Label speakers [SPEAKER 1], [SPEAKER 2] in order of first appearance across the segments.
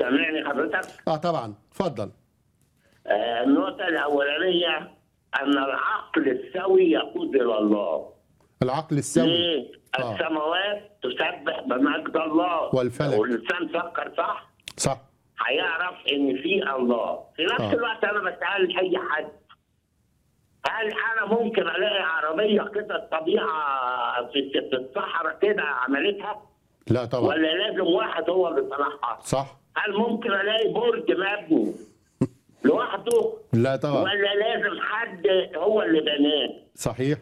[SPEAKER 1] سامعني حضرتك؟
[SPEAKER 2] اه طبعا اتفضل
[SPEAKER 1] آه، النقطة الأولانية أن العقل السوي يقود إلى الله.
[SPEAKER 2] العقل السوي
[SPEAKER 1] ليه؟
[SPEAKER 2] آه.
[SPEAKER 1] السماوات تسبح بمجد الله
[SPEAKER 2] والفلك.
[SPEAKER 1] لو الإنسان فكر صح
[SPEAKER 2] صح
[SPEAKER 1] هيعرف إن في الله. في نفس
[SPEAKER 2] آه.
[SPEAKER 1] الوقت أنا بسأل أي حد هل أنا ممكن ألاقي عربية كده الطبيعة في في الصحراء كده عملتها؟
[SPEAKER 2] لا طبعا
[SPEAKER 1] ولا لازم واحد هو اللي صنعها؟
[SPEAKER 2] صح
[SPEAKER 1] هل ممكن الاقي برج مبني لوحده
[SPEAKER 2] لا طبعا
[SPEAKER 1] ولا لازم حد هو اللي بناه
[SPEAKER 2] صحيح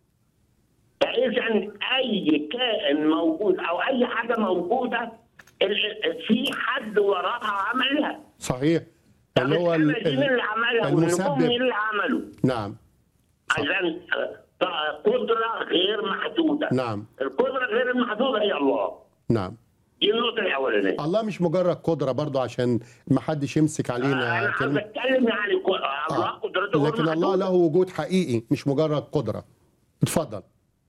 [SPEAKER 1] فاذا اي كائن موجود او اي حاجه موجوده ال- في حد وراها عملها
[SPEAKER 2] صحيح
[SPEAKER 1] طب
[SPEAKER 2] اللي هو ال-
[SPEAKER 1] السما دي مين اللي عملها والنجوم
[SPEAKER 2] المسبب
[SPEAKER 1] مين اللي عمله
[SPEAKER 2] نعم صح.
[SPEAKER 1] عشان آه، قدره غير محدوده
[SPEAKER 2] نعم
[SPEAKER 1] القدره غير المحدوده هي الله
[SPEAKER 2] نعم
[SPEAKER 1] دي النقطه الاولانيه
[SPEAKER 2] الله مش مجرد قدرة برضو عشان ما حدش يمسك علينا
[SPEAKER 1] انا
[SPEAKER 2] كلمة
[SPEAKER 1] بتكلم يعني ك- الله
[SPEAKER 2] آه.
[SPEAKER 1] قدرته غير
[SPEAKER 2] لكن الله
[SPEAKER 1] محدودة.
[SPEAKER 2] له وجود حقيقي مش مجرد قدرة اتفضل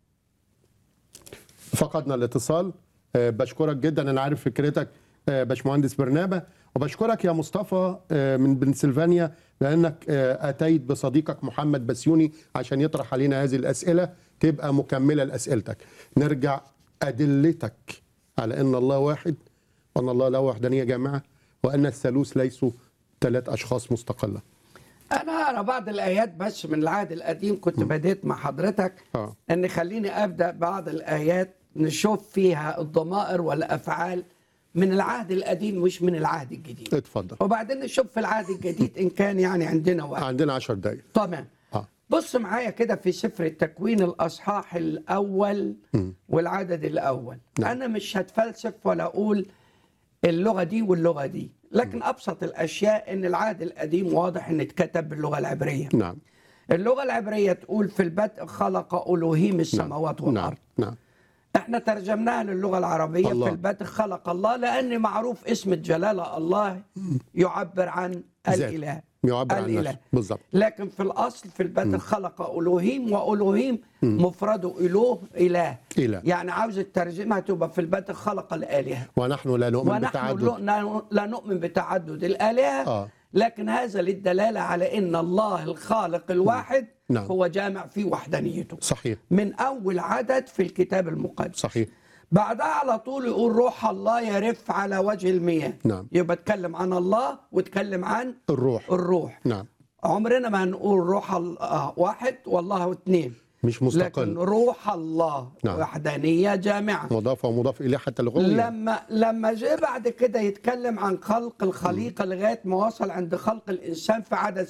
[SPEAKER 2] فقدنا الاتصال آه، بشكرك جدا انا عارف فكرتك آه، باشمهندس برنابة وبشكرك يا مصطفى آه، من بنسلفانيا لانك آه، اتيت بصديقك محمد بسيوني عشان يطرح علينا هذه الاسئله تبقى مكمله لاسئلتك نرجع ادلتك على ان الله واحد وان الله له وحدانيه جامعه وان الثالوث ليسوا ثلاث اشخاص مستقله
[SPEAKER 3] انا اقرا بعض الايات بس من العهد القديم كنت بديت مع حضرتك
[SPEAKER 2] آه.
[SPEAKER 3] ان خليني ابدا بعض الايات نشوف فيها الضمائر والافعال من العهد القديم مش من العهد الجديد
[SPEAKER 2] اتفضل
[SPEAKER 3] وبعدين نشوف في العهد الجديد ان كان يعني عندنا وقت
[SPEAKER 2] عندنا 10 دقائق
[SPEAKER 3] تمام
[SPEAKER 2] اه
[SPEAKER 3] بص معايا كده في سفر التكوين الاصحاح الاول والعدد الاول
[SPEAKER 2] نعم.
[SPEAKER 3] انا مش هتفلسف ولا اقول اللغه دي واللغه دي لكن ابسط الاشياء ان العهد القديم واضح ان اتكتب باللغه العبريه
[SPEAKER 2] نعم
[SPEAKER 3] اللغه العبريه تقول في البدء خلق الوهيم السماوات
[SPEAKER 2] نعم
[SPEAKER 3] والارض
[SPEAKER 2] نعم
[SPEAKER 3] احنا ترجمناها للغه العربيه
[SPEAKER 2] الله.
[SPEAKER 3] في البدء خلق الله لان معروف اسم الجلاله الله يعبر عن
[SPEAKER 2] ذات.
[SPEAKER 3] الاله
[SPEAKER 2] يعبر عن
[SPEAKER 3] الإله.
[SPEAKER 2] نفسه بالظبط
[SPEAKER 3] لكن في الاصل في البدء خلق الوهيم والوهيم مفرده اله اله
[SPEAKER 2] إله.
[SPEAKER 3] يعني عاوز الترجمه تبقى في البدء خلق الالهه
[SPEAKER 2] ونحن لا نؤمن
[SPEAKER 3] ونحن
[SPEAKER 2] بتعدد
[SPEAKER 3] لا- لا نؤمن بتعدد الالهه
[SPEAKER 2] آه.
[SPEAKER 3] لكن هذا للدلاله على ان الله الخالق الواحد
[SPEAKER 2] نعم.
[SPEAKER 3] هو جامع في وحدانيته
[SPEAKER 2] صحيح
[SPEAKER 3] من اول عدد في الكتاب المقدس
[SPEAKER 2] صحيح
[SPEAKER 3] بعدها على طول يقول روح الله يرف على وجه المياه
[SPEAKER 2] نعم.
[SPEAKER 3] يبقى اتكلم عن الله واتكلم عن
[SPEAKER 2] الروح
[SPEAKER 3] الروح
[SPEAKER 2] نعم
[SPEAKER 3] عمرنا ما هنقول روح الله واحد والله اثنين
[SPEAKER 2] مش
[SPEAKER 3] لكن
[SPEAKER 2] مستقل
[SPEAKER 3] روح الله
[SPEAKER 2] نعم.
[SPEAKER 3] وحدانية جامعة
[SPEAKER 2] مضاف ومضاف اليه حتى لغويا
[SPEAKER 3] لما لما جه بعد كده يتكلم عن خلق الخليقة لغاية ما وصل عند خلق الإنسان في عدد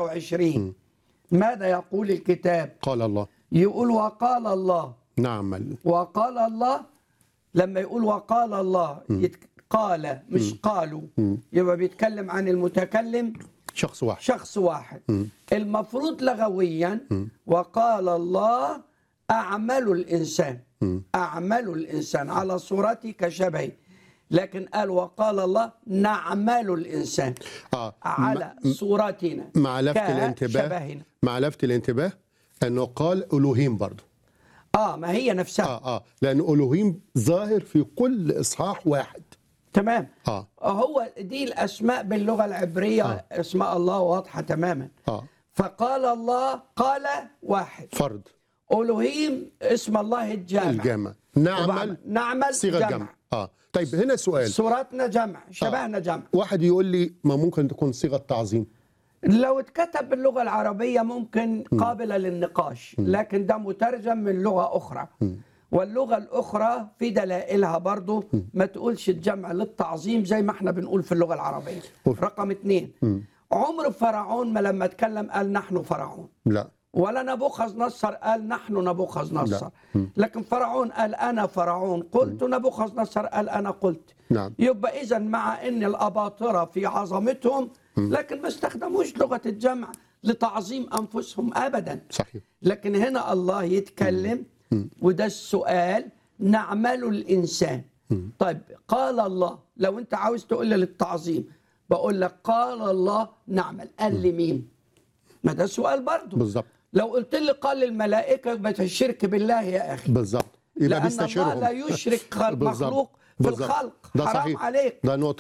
[SPEAKER 3] 26 ماذا يقول الكتاب
[SPEAKER 2] قال الله
[SPEAKER 3] يقول وقال الله
[SPEAKER 2] نعمل
[SPEAKER 3] وقال الله لما يقول وقال الله يتك... قال مش قالوا يبقى بيتكلم عن المتكلم
[SPEAKER 2] شخص واحد
[SPEAKER 3] شخص واحد المفروض لغويا وقال الله أعمل الإنسان أعمل الإنسان على صورتي كشبهي لكن قال وقال الله نعمل الإنسان
[SPEAKER 2] اه
[SPEAKER 3] على صورتنا
[SPEAKER 2] مع لفت الانتباه
[SPEAKER 3] كشبهنا
[SPEAKER 2] مع لفت الانتباه انه قال الوهيم برضه
[SPEAKER 3] اه ما هي نفسها
[SPEAKER 2] اه اه لان الوهيم ظاهر في كل اصحاح واحد
[SPEAKER 3] تمام
[SPEAKER 2] اه
[SPEAKER 3] هو دي الاسماء باللغه العبريه
[SPEAKER 2] آه.
[SPEAKER 3] اسماء الله واضحه تماما
[SPEAKER 2] اه
[SPEAKER 3] فقال الله قال واحد
[SPEAKER 2] فرد
[SPEAKER 3] الوهيم اسم الله الجامع
[SPEAKER 2] الجامع نعمل
[SPEAKER 3] وبعد- نعمل
[SPEAKER 2] صيغه
[SPEAKER 3] جمع.
[SPEAKER 2] جمع اه طيب هنا سؤال
[SPEAKER 3] صورتنا جمع شبهنا جمع
[SPEAKER 2] واحد يقول لي ما ممكن تكون صيغه تعظيم
[SPEAKER 3] لو اتكتب باللغه العربيه ممكن قابله للنقاش لكن ده مترجم من لغه اخرى واللغه الاخرى في دلائلها برضو ما تقولش الجمع للتعظيم زي ما احنا بنقول في اللغه العربيه رقم اثنين عمر فرعون ما لما اتكلم قال نحن فرعون
[SPEAKER 2] لا
[SPEAKER 3] ولا نبوخذ نصر قال نحن نبوخذ نصر لكن فرعون قال انا فرعون قلت نبوخذ نصر قال انا قلت
[SPEAKER 2] نعم.
[SPEAKER 3] يبقى اذا مع ان الاباطره في عظمتهم لكن ما استخدموش لغه الجمع لتعظيم انفسهم ابدا
[SPEAKER 2] صحيح
[SPEAKER 3] لكن هنا الله يتكلم وده السؤال نعمل الانسان طيب قال الله لو انت عاوز تقول لي للتعظيم بقول لك قال الله نعمل قال لي مين ما ده سؤال برضه
[SPEAKER 2] بالظبط
[SPEAKER 3] لو قلت لي قال الملائكه يبقى الشرك بالله يا اخي
[SPEAKER 2] بالظبط يبقى
[SPEAKER 3] لان الله
[SPEAKER 2] بيستشيرهم
[SPEAKER 3] لا يشرك خلق
[SPEAKER 2] بالظبط.
[SPEAKER 3] مخلوق في
[SPEAKER 2] بالظبط.
[SPEAKER 3] الخلق
[SPEAKER 2] ده
[SPEAKER 3] حرام
[SPEAKER 2] صحيح
[SPEAKER 3] عليك
[SPEAKER 2] ده نقطة